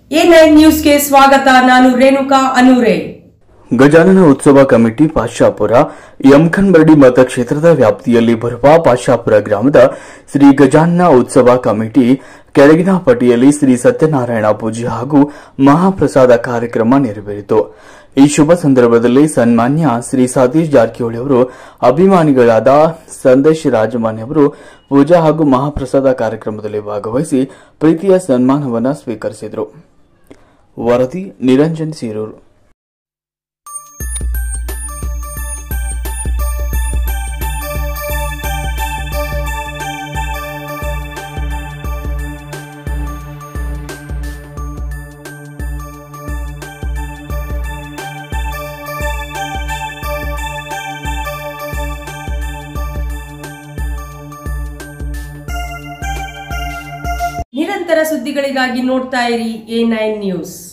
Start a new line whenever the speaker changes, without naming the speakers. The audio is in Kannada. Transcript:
ಎ ನೈನ್ ನ್ಯೂಸ್ಗೆ ಸ್ವಾಗತ ನಾನು ರೇಣುಕಾ ಅನೂರೆ
ಗಜಾನನ ಉತ್ಸವ ಕಮಿಟಿ ಪಾಶಾಪುರ ಯಮಖನ್ಬರ್ಡಿ ಮತಕ್ಷೇತ್ರದ ವ್ಯಾಪ್ತಿಯಲ್ಲಿ ಬರುವ ಪಾಶಾಪುರ ಗ್ರಾಮದ ಶ್ರೀ ಗಜಾನನ ಉತ್ಸವ ಕಮಿಟಿ ಕೆಳಗಿನ ಪಟ್ಟಿಯಲ್ಲಿ ಶ್ರೀ ಸತ್ಯನಾರಾಯಣ ಪೂಜೆ ಹಾಗೂ ಮಹಾಪ್ರಸಾದ ಕಾರ್ಯಕ್ರಮ ನೆರವೇರಿತು ಈ ಶುಭ ಸಂದರ್ಭದಲ್ಲಿ ಸನ್ಮಾನ್ಯ ಶ್ರೀ ಸತೀಶ್ ಜಾರಕಿಹೊಳಿ ಅವರು ಅಭಿಮಾನಿಗಳಾದ ಸಂದೇಶ್ ರಾಜಮಾನ್ಯ ಅವರು ಪೂಜಾ ಹಾಗೂ ಮಹಾಪ್ರಸಾದ ಕಾರ್ಯಕ್ರಮದಲ್ಲಿ ಭಾಗವಹಿಸಿ ಪ್ರೀತಿಯ ಸನ್ಮಾನವನ್ನು ಸ್ವೀಕರಿಸಿದರು ವರದಿ ನಿರಂಜನ್ ಸೀರೂರು
ನಿರಂತರ ಸುದ್ದಿಗಳಿಗಾಗಿ ನೋಡ್ತಾ ಇರಿ ಎ ನೈನ್ ನ್ಯೂಸ್